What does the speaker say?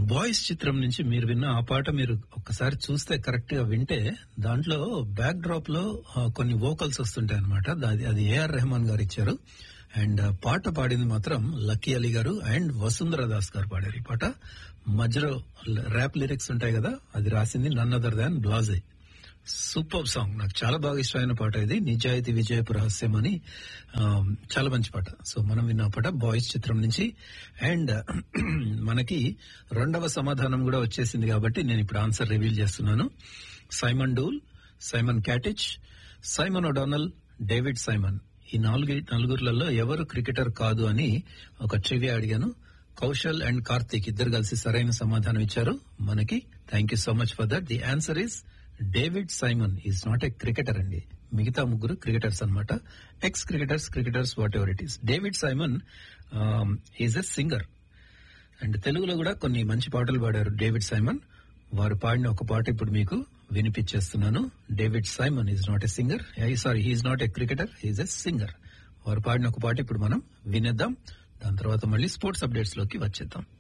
boys చిత్రం నుంచి మీరు విన్న ఆ పాట మీరు ఒక్కసారి చూస్తే కరెక్ట్ గా వింటే దాంట్లో బ్యాక్ డ్రాప్ లో ఆ, కొన్ని వోకల్స్ వస్తుంటాయి అనమాట అది ఏఆర్ రెహమాన్ గారు ఇచ్చారు అండ్ పాట పాడింది మాత్రం లక్కీ అలీ గారు అండ్ వసుంధర దాస్ గారు పాడారు ఈ పాట మధ్యలో ర్యాప్ లిరిక్స్ ఉంటాయి కదా అది రాసింది none other than Blaaze super song నాకు చాలా బాగా ఇష్టమైన పాట ఇది నిజాయితీ విజయపు రహస్యం అని ఆ, చాలా మంచి పాట సో మనం విన్న ఆ పాట బాయ్స్ చిత్రం నుంచి అండ్ మనకి రెండవ సమాధానం కూడా వచ్చేసింది కాబట్టి నేను ఇప్పుడు ఆన్సర్ రివీల్ చేస్తున్నాను Simon Doull Simon Katich Simon O'Donnell David Simon ఈ నాలుగు నలుగురులలో ఎవరు క్రికెటర్ కాదు అని ఒక ట్రివియా అడిగాను కౌశల్ అండ్ కార్తీక్ ఇద్దరు కలిసి సరైన సమాధానం ఇచ్చారు మనకి thank you so much for that the answer is David Simon is not a cricketer అండి మిగతా ముగ్గురు క్రికెటర్స్ అన్నమాట ex cricketers cricketers whatever it is David Simon is a singer and తెలుగులో కూడా కొన్ని మంచి పాటలు పాడారు డేవిడ్ సైమన్ వారు పాడిన ఒక పాట ఇప్పుడు మీకు వినిపించేస్తున్నాను David Simon is not a singer sorry he's not a cricketer he's a singer వారు పాడిన ఒక పాట ఇప్పుడు మనం వినేద్దాం దాని తర్వాత మళ్ళీ స్పోర్ట్స్ అప్డేట్స్ లోకి వచ్చేద్దాం